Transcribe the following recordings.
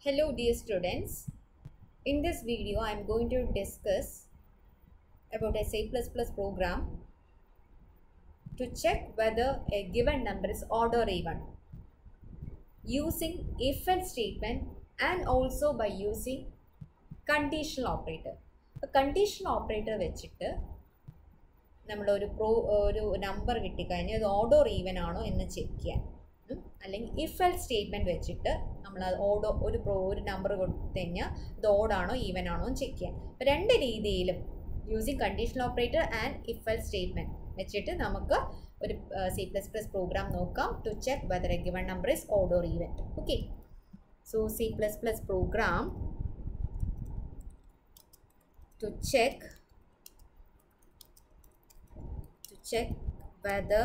Hello dear students. In this video I am going to discuss about a C++ program to check whether a given number is odd or even using if else statement and also by using conditional operator. A conditional operator വെച്ചിട്ട് നമ്മൾ ഒരു pro ഒരു number കിട്ടിക്കഴിഞ്ഞാൽ അത് ഓഡോ even ആണോ എന്ന് check ചെയ്യാൻ ഉം. അല്ലെങ്കിൽ ഇഫ് എൽ സ്റ്റേറ്റ്മെൻറ്റ് വെച്ചിട്ട് നമ്മൾ അത് ഓഡോ ഒരു പ്രോ ഒരു നമ്പർ കൊടുത്തു കഴിഞ്ഞാൽ അത് ഓഡാണോ ഈവൻ ആണോ എന്ന് ചെക്ക് ചെയ്യാൻ അപ്പോൾ രണ്ട് രീതിയിലും using conditional operator and if else statement വെച്ചിട്ട് നമുക്ക് ഒരു സി പ്ലസ് പ്ലസ് പ്രോഗ്രാം നോക്കാം to check whether a given number is odd or even okay so C plus plus program to check to check whether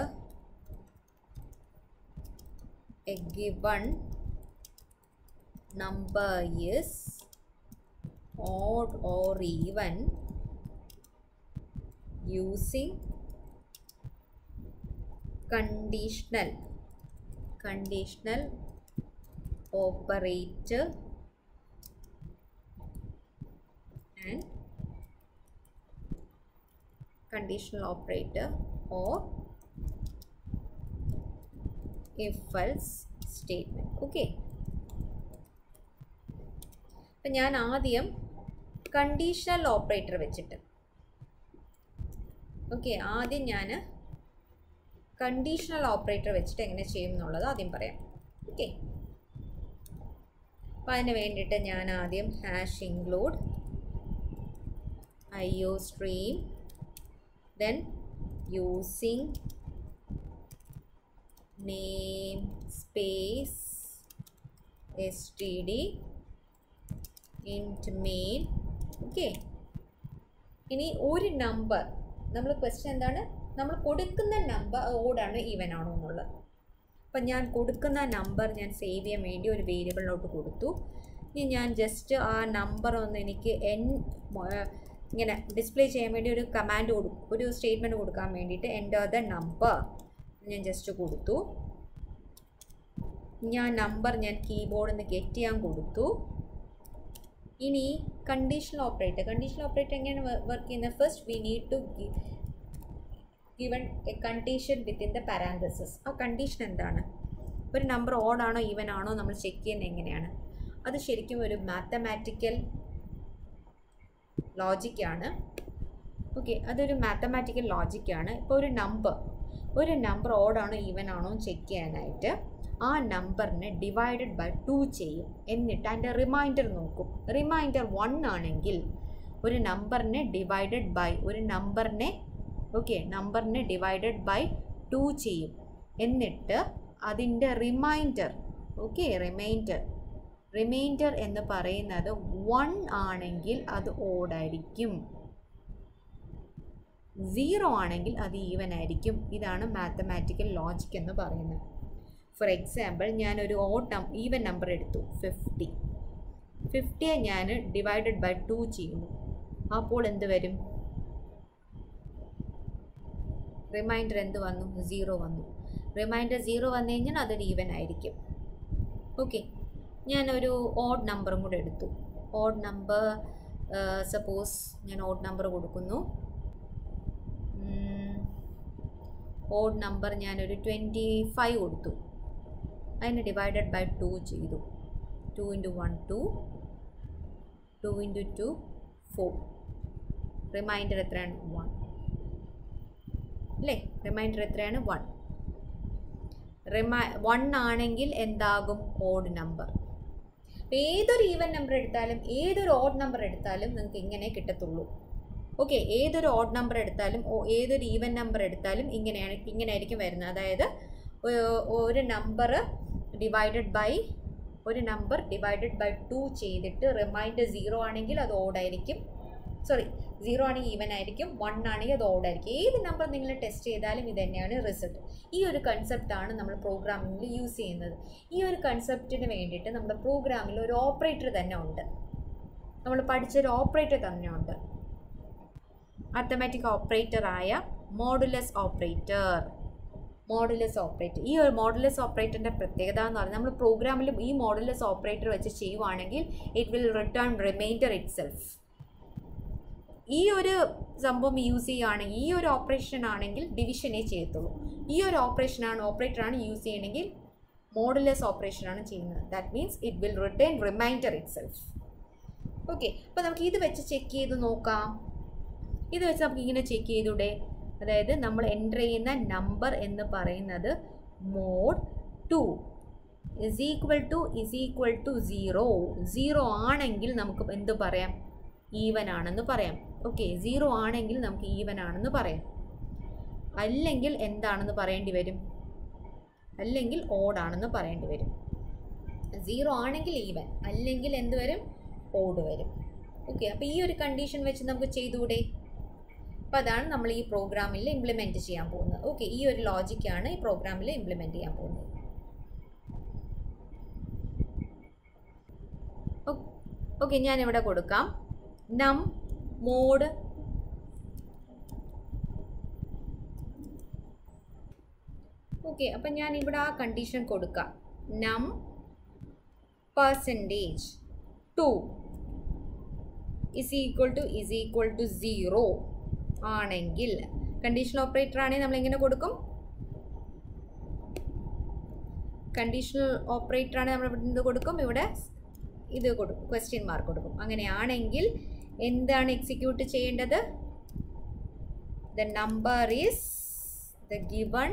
a given number is odd or even using conditional conditional operator and conditional operator or if else statement okay അപ്പം ഞാൻ ആദ്യം conditional operator വെച്ചിട്ട് okay ആദ്യം ഞാൻ conditional operator വെച്ചിട്ട് എങ്ങനെ ചെയ്യും എന്നുള്ളത് ആദ്യം പറയാം ഓക്കെ അപ്പം അതിന് വേണ്ടിയിട്ട് ഞാൻ ആദ്യം hash include I O stream then using name space std int main okay ഇനി ഒരു നമ്പർ നമ്മൾ ക്വസ്റ്റ്യൻ എന്താണ് നമ്മൾ കൊടുക്കുന്ന നമ്പർ ഓടാണ് ഈവൻ ആണോ എന്നുള്ളത് അപ്പം ഞാൻ കൊടുക്കുന്ന നമ്പർ ഞാൻ സേവ് ചെയ്യാൻ വേണ്ടി ഒരു വേരിയബിളിലോട്ട് കൊടുത്തു ഇനി ഞാൻ ജസ്റ്റ് ആ നമ്പർ ഒന്ന് എനിക്ക് എൻ ഇങ്ങനെ ഡിസ്പ്ലേ ചെയ്യാൻ വേണ്ടി ഒരു കമാൻഡ് കൊടുക്കും ഒരു സ്റ്റേറ്റ്മെൻറ്റ് കൊടുക്കാൻ വേണ്ടിയിട്ട് എൻ്റെ ദ നമ്പർ ഞാൻ ജസ്റ്റ് കൊടുത്തു ഞാൻ നമ്പർ ഞാൻ കീബോർഡിൽ നിന്ന് ഗെറ്റ് ചെയ്യാൻ കൊടുത്തു ഇനി കണ്ടീഷണൽ ഓപ്പറേറ്റർ കണ്ടീഷണൽ ഓപ്പറേറ്റർ എങ്ങനെയാണ് വർക്ക് ചെയ്യുന്നത് first we need to given a condition within the parenthesis ആ കണ്ടീഷൻ എന്താണ് ഒരു നമ്പർ ഓഡ് ആണോ ഈവൻ ആണോ നമ്മൾ ചെക്ക് ചെയ്യുന്നത് എങ്ങനെയാണ് അത് ശരിക്കും ഒരു മാത്തമാറ്റിക്കൽ ലോജിക്കാണ് ഓക്കെ അതൊരു മാത്തമാറ്റിക്കൽ ലോജിക്കാണ് ഇപ്പോൾ ഒരു നമ്പർ ഒരു നമ്പർ ഓഡാണോ ഈവൻ ആണോ ചെക്ക് ചെയ്യാനായിട്ട് ആ നമ്പറിനെ ഡിവൈഡഡ് ബൈ ടു ചെയ്യും എന്നിട്ട് അതിൻ്റെ റിമൈൻഡർ നോക്കും റിമൈൻഡർ വൺ ആണെങ്കിൽ ഒരു നമ്പറിനെ ഡിവൈഡഡ് ബൈ ഒരു നമ്പറിനെ ഓക്കെ നമ്പറിനെ ഡിവൈഡഡ് ബൈ ടു ചെയ്യും എന്നിട്ട് അതിൻ്റെ റിമൈൻഡർ ഓക്കെ റിമൈൻഡർ റിമൈൻഡർ എന്ന് പറയുന്നത് വൺ ആണെങ്കിൽ അത് ഓടായിരിക്കും സീറോ ആണെങ്കിൽ അത് ഈവൻ ആയിരിക്കും ഇതാണ് മാത്തമാറ്റിക്കൽ ലോജിക് എന്ന് പറയുന്നത് ഫോർ എക്സാമ്പിൾ ഞാനൊരു ഓഡ് നം ഈവൻ നമ്പർ എടുത്തു ഫിഫ്റ്റി ഫിഫ്റ്റിയെ ഞാൻ ഡിവൈഡഡ് ബൈ ടു ചെയ്യുന്നു അപ്പോൾ എന്ത് വരും റിമൈൻഡർ എന്ത് വന്നു സീറോ വന്നു റിമൈൻഡർ സീറോ വന്നു കഴിഞ്ഞാൽ അതൊരു ഈവൻ ആയിരിക്കും ഓക്കെ ഞാനൊരു ഓഡ് നമ്പറും കൂടെ എടുത്തു ഓഡ് നമ്പർ സപ്പോസ് ഞാൻ ഓഡ് നമ്പർ കൊടുക്കുന്നു ഓഡ് നമ്പർ ഞാനൊരു ട്വൻറ്റി ഫൈവ് കൊടുത്തു അതിന് ഡിവൈഡഡ് ബൈ ടു ചെയ്തു two into one two two into two four remainder എത്രയാണ് വൺ അല്ലേ റിമൈൻഡർ എത്രയാണ് വൺ റിമൈ വൺ ആണെങ്കിൽ എന്താകും ഓഡ് നമ്പർ ഏതൊരു ഈവൻ നമ്പർ എടുത്താലും ഏതൊരു ഓഡ് നമ്പർ എടുത്താലും നിങ്ങൾക്ക് ഇങ്ങനെ കിട്ടത്തുള്ളൂ ഓക്കെ ഏതൊരു ഓഡ് നമ്പർ എടുത്താലും ഏതൊരു ഈവൻ നമ്പർ എടുത്താലും ഇങ്ങനെയാണ് ഇങ്ങനെ ആയിരിക്കും വരുന്നത് അതായത് ഒരു നമ്പർ ഡിവൈഡഡ് ബൈ ഒരു നമ്പർ ഡിവൈഡഡ് ബൈ ടു ചെയ്തിട്ട് റിമൈൻഡർ സീറോ ആണെങ്കിൽ അത് ഓഡായിരിക്കും സോറി സീറോ ആണെങ്കിൽ ഈവൻ ആയിരിക്കും വൺ ആണെങ്കിൽ അത് ഓഡായിരിക്കും ഏത് നമ്പർ നിങ്ങൾ ടെസ്റ്റ് ചെയ്താലും ഇത് തന്നെയാണ് റിസൾട്ട് ഈ ഒരു കൺസെപ്റ്റാണ് നമ്മൾ പ്രോഗ്രാമിങ്ങിൽ യൂസ് ചെയ്യുന്നത് ഈ ഒരു കൺസെപ്റ്റിന് വേണ്ടിയിട്ട് നമ്മുടെ പ്രോഗ്രാമിൽ ഒരു ഓപ്പറേറ്റർ തന്നെ ഉണ്ട് നമ്മൾ പഠിച്ചൊരു ഓപ്പറേറ്റർ തന്നെ ഉണ്ട് അത്തമാറ്റിക് ഓപ്പറേറ്ററായ മോഡുലസ് ഓപ്പറേറ്റർ മോഡുലസ് ഓപ്പറേറ്റർ ഈ ഒരു മോഡുലസ് ഓപ്പറേറ്ററിൻ്റെ പ്രത്യേകത എന്ന് പറഞ്ഞാൽ നമ്മൾ പ്രോഗ്രാമിൽ ഈ മോഡുലസ് ഓപ്പറേറ്റർ വെച്ച് ചെയ്യുവാണെങ്കിൽ it will return remainder itself ഈ ഒരു സംഭവം യൂസ് ചെയ്യുകയാണെങ്കിൽ ഈ ഒരു ഓപ്പറേഷൻ ആണെങ്കിൽ ഡിവിഷനേ ചെയ്യത്തുള്ളൂ ഈ ഒരു ഓപ്പറേഷനാണ് ഓപ്പറേറ്ററാണ് യൂസ് ചെയ്യണമെങ്കിൽ മോഡുലസ് ഓപ്പറേഷനാണ് ചെയ്യുന്നത് that means it will return remainder itself okay അപ്പോൾ നമുക്ക് ഇത് വെച്ച് ചെക്ക് ചെയ്ത് നോക്കാം ഇത് വെച്ച് നമുക്ക് ഇങ്ങനെ ചെക്ക് ചെയ്തൂടെ അതായത് നമ്മൾ എൻ്റർ ചെയ്യുന്ന നമ്പർ എന്ന് പറയുന്നത് mod two is equal to is equal to zero zero ആണെങ്കിൽ നമുക്ക് എന്ത് പറയാം ഈവൻ ആണെന്ന് പറയാം ഓക്കെ സീറോ ആണെങ്കിൽ നമുക്ക് ഈവൻ ആണെന്ന് പറയാം അല്ലെങ്കിൽ എന്താണെന്ന് പറയേണ്ടി വരും അല്ലെങ്കിൽ ഓടാണെന്ന് പറയേണ്ടി വരും സീറോ ആണെങ്കിൽ ഈവൻ അല്ലെങ്കിൽ എന്ത് വരും ഓഡ് വരും ഓക്കെ അപ്പോൾ ഈ ഒരു കണ്ടീഷൻ വെച്ച് നമുക്ക് ചെയ്തുകൂടെ അപ്പോൾ അതാണ് നമ്മൾ ഈ പ്രോഗ്രാമിൽ ഇംപ്ലിമെൻറ്റ് ചെയ്യാൻ പോകുന്നത് ഓക്കെ ഈ ഒരു ലോജിക്കാണ് ഈ പ്രോഗ്രാമിൽ ഇംപ്ലിമെൻറ്റ് ചെയ്യാൻ പോകുന്നത് ഓക്കെ ഞാനിവിടെ കൊടുക്കാം നം മോഡ് ഓക്കെ അപ്പം ഞാൻ ഇവിടെ ആ കണ്ടീഷൻ കൊടുക്കാം num percentage two is equal to is equal to zero ആണെങ്കിൽ കണ്ടീഷണൽ ഓപ്പറേറ്റർ ആണെങ്കിൽ നമ്മൾ എങ്ങനെ കൊടുക്കും കണ്ടീഷണൽ ഓപ്പറേറ്റർ ആണെങ്കിൽ നമ്മൾ ഇവിടെ എന്ത് കൊടുക്കും ഇവിടെ ഇത് കൊടുക്കും ക്വസ്റ്റ്യൻ മാർക്ക് കൊടുക്കും അങ്ങനെയാണെങ്കിൽ എന്താണ് എക്സിക്യൂട്ട് ചെയ്യേണ്ടത് the number is the given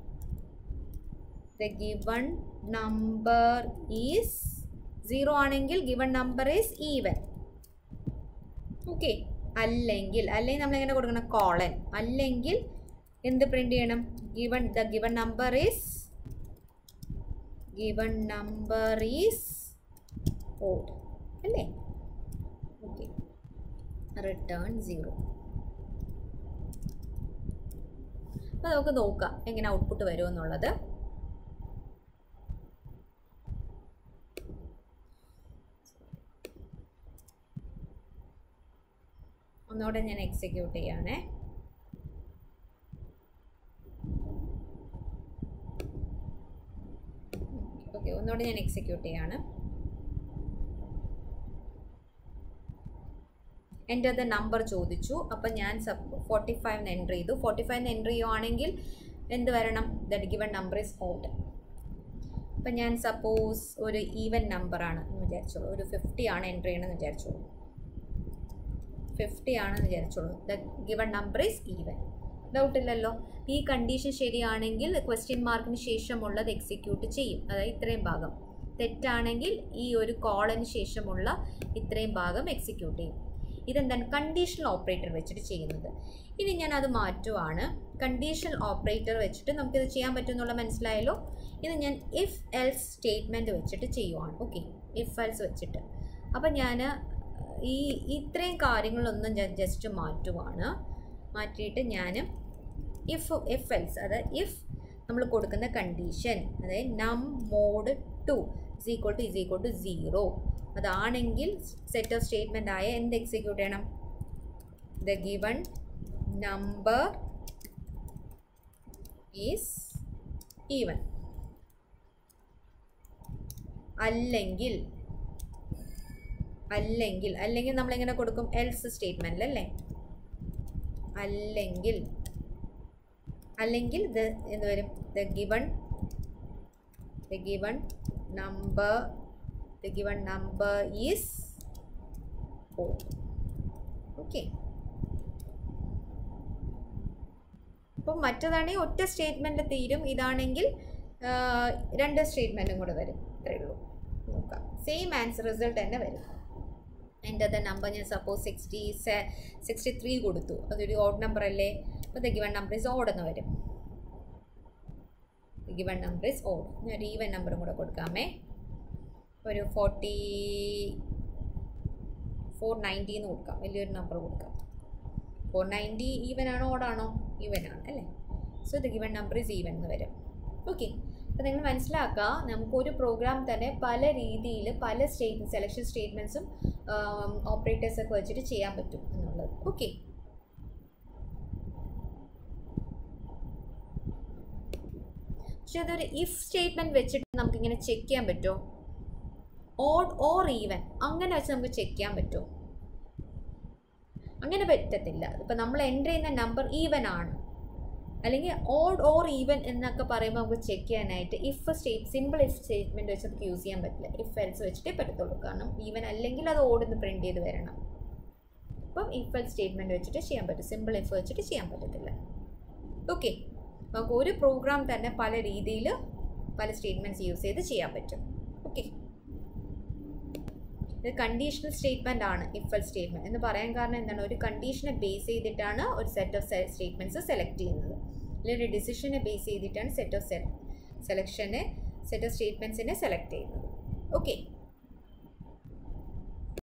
the given number is zero ആണെങ്കിൽ given number is even okay അല്ലെങ്കിൽ അല്ലെങ്കിൽ നമ്മൾ എങ്ങനെ കൊടുക്കണം കോളൻ അല്ലെങ്കിൽ എന്ത് പ്രിൻ്റ് ചെയ്യണം given the given number is given number is odd അല്ലേ ഓക്കെ റിട്ടേൺ സീറോ അപ്പോൾ നമുക്ക് നോക്കാം എങ്ങനെ ഔട്ട്പുട്ട് വരുമെന്നുള്ളത് ഒന്നുകൂടെ ഞാൻ എക്സിക്യൂട്ട് ചെയ്യുകയാണേ ഓക്കെ ഒന്നുകൂടെ ഞാൻ എക്സിക്യൂട്ട് ചെയ്യാണ് എൻ്റെ അത് നമ്പർ ചോദിച്ചു അപ്പം ഞാൻ സപ്പ് ഫോർട്ടി ഫൈവ് എൻ്റർ ചെയ്തു ഫോർട്ടി ഫൈവ് എൻ്റർ ചെയ്യുവാണെങ്കിൽ എന്ത് വരണം that given number is odd അപ്പം ഞാൻ സപ്പോസ് ഒരു ഈവൻ നമ്പറാണ് എന്ന് വിചാരിച്ചോളൂ ഒരു ഫിഫ്റ്റി ആണ് എൻ്റർ ചെയ്യണമെന്ന് വിചാരിച്ചോളൂ ഫിഫ്റ്റി ആണെന്ന് വിചാരിച്ചോളൂ the given number is even doubt ഇല്ലല്ലോ ഈ കണ്ടീഷൻ ശരിയാണെങ്കിൽ ക്വസ്റ്റ്യൻ മാർക്കിന് ശേഷമുള്ളത് എക്സിക്യൂട്ട് ചെയ്യും അതായത് ഇത്രയും ഭാഗം തെറ്റാണെങ്കിൽ ഈ ഒരു കോളിന് ശേഷമുള്ള ഇത്രയും ഭാഗം എക്സിക്യൂട്ട് ചെയ്യും ഇതെന്താണ് കണ്ടീഷണൽ ഓപ്പറേറ്റർ വെച്ചിട്ട് ചെയ്യുന്നത് ഇനി ഞാൻ അത് മാറ്റുവാണ് കണ്ടീഷണൽ ഓപ്പറേറ്റർ വെച്ചിട്ട് നമുക്കിത് ചെയ്യാൻ പറ്റുമെന്നുള്ള മനസ്സിലായല്ലോ ഇത് ഞാൻ ഇഫ് എൽസ് സ്റ്റേറ്റ്മെൻറ്റ് വെച്ചിട്ട് ചെയ്യുവാണ് ഓക്കെ ഇഫ് എൽസ് വെച്ചിട്ട് അപ്പം ഞാൻ ഈ ഇത്രയും കാര്യങ്ങളൊന്നും ഞാൻ ജസ്റ്റ് മാറ്റുവാണ് മാറ്റിയിട്ട് ഞാൻ ഇഫ് ഇഫ് എൽസ് അതായത് ഇഫ് നമ്മൾ കൊടുക്കുന്ന കണ്ടീഷൻ അതായത് num mod two is equal to is equal to zero അതാണെങ്കിൽ സെറ്റ് ഓഫ് സ്റ്റേറ്റ്മെൻ്റ് ആയ എന്ത് എക്സിക്യൂട്ട് ചെയ്യണം the given number is even അല്ലെങ്കിൽ അല്ലെങ്കിൽ അല്ലെങ്കിൽ നമ്മൾ എങ്ങനെ കൊടുക്കും എൽസ് സ്റ്റേറ്റ്മെൻറ്റിൽ അല്ലേ അല്ലെങ്കിൽ അല്ലെങ്കിൽ ദ എന്ത് വരും the given the given number the given number is oh okay അപ്പം മറ്റതാണെങ്കിൽ ഒറ്റ സ്റ്റേറ്റ്മെൻറ്റ് തീരും ഇതാണെങ്കിൽ രണ്ട് സ്റ്റേറ്റ്മെൻറ്റും കൂടെ വരും ഇത്രയേ ഉള്ളൂ നോക്കാം സെയിം ആൻസർ റിസൾട്ട് തന്നെ വരും എൻ്റെ അത് നമ്പർ ഞാൻ സപ്പോസ് സിക്സ്റ്റി സെ സിക്സ്റ്റി ത്രീ കൊടുത്തു അതൊരു ഓഡ് നമ്പർ അല്ലേ അപ്പോൾ the given number is odd എന്ന് വരും ഗിവൺ നമ്പർ ഇസ് ഓഡ് ഞാൻ ഒരു ഈവൻ നമ്പറും കൂടെ കൊടുക്കാമേ ഒരു ഫോർട്ടി ഫോർ നയൻറ്റി എന്ന് കൊടുക്കാം വലിയൊരു നമ്പർ കൊടുക്കാം ഫോർ നയൻറ്റി ഈവൻ ആണോ ഓടാണോ ഈവൻ ആണ് അല്ലേ so the given number is even എന്ന് വരും ഓക്കെ അപ്പോൾ നിങ്ങൾ മനസ്സിലാക്കുക നമുക്കൊരു പ്രോഗ്രാം തന്നെ പല രീതിയിൽ പല സ്റ്റേറ്റ് സെലക്ഷൻ സ്റ്റേറ്റ്മെൻറ്റ്സും ഓപ്പറേറ്റേഴ്സൊക്കെ വെച്ചിട്ട് ചെയ്യാൻ പറ്റും എന്നുള്ളത് ഓക്കെ പക്ഷെ അതൊരു ഇഫ് സ്റ്റേറ്റ്മെൻറ്റ് വെച്ചിട്ട് നമുക്കിങ്ങനെ ചെക്ക് ചെയ്യാൻ പറ്റുമോ ഓഡ് ഓർ ഈവൻ അങ്ങനെ വെച്ച് നമുക്ക് ചെക്ക് ചെയ്യാൻ പറ്റുമോ അങ്ങനെ പറ്റത്തില്ല ഇപ്പം നമ്മൾ എൻ്റർ ചെയ്യുന്ന നമ്പർ ഈവൻ ആണ് അല്ലെങ്കിൽ ഓഡ് ഓർ ഈവൻ എന്നൊക്കെ പറയുമ്പോൾ നമുക്ക് ചെക്ക് ചെയ്യാനായിട്ട് if state simple if statement വെച്ച് നമുക്ക് യൂസ് ചെയ്യാൻ പറ്റില്ല ഇഫ് എൽസ് വെച്ചിട്ടേ പറ്റത്തുള്ളൂ കാരണം ഈവൻ അല്ലെങ്കിൽ അത് ഓടുന്ന് പ്രിൻറ്റ് ചെയ്ത് വരണം അപ്പം ഇഫ് എൽ സ്റ്റേറ്റ്മെൻറ്റ് വെച്ചിട്ട് ചെയ്യാൻ പറ്റും സിമ്പിൾ ഇഫ് വെച്ചിട്ട് ചെയ്യാൻ പറ്റത്തില്ല ഓക്കെ നമുക്ക് ഒരു പ്രോഗ്രാം തന്നെ പല രീതിയിൽ പല സ്റ്റേറ്റ്മെൻറ്റ്സ് യൂസ് ചെയ്ത് ചെയ്യാൻ പറ്റും ഓക്കെ ഇത് കണ്ടീഷണൽ സ്റ്റേറ്റ്മെൻ്റ് ആണ് ഇഫ് എൽ സ്റ്റേറ്റ്മെൻറ്റ് എന്ന് പറയാൻ കാരണം എന്താണ് ഒരു കണ്ടീഷനെ ബേസ് ചെയ്തിട്ടാണ് ഒരു സെറ്റ് ഓഫ് സ്റ്റേറ്റ്മെൻറ്റ്സ് സെലക്ട് ചെയ്യുന്നത് അല്ലെങ്കിൽ ഒരു ഡിസിഷനെ ബേസ് ചെയ്തിട്ടാണ് സെറ്റ് ഓഫ് സെലക്ഷനെ സെറ്റ് ഓഫ് സ്റ്റേറ്റ്മെൻറ്റ്സിനെ സെലക്ട് ചെയ്യുന്നത് ഓക്കെ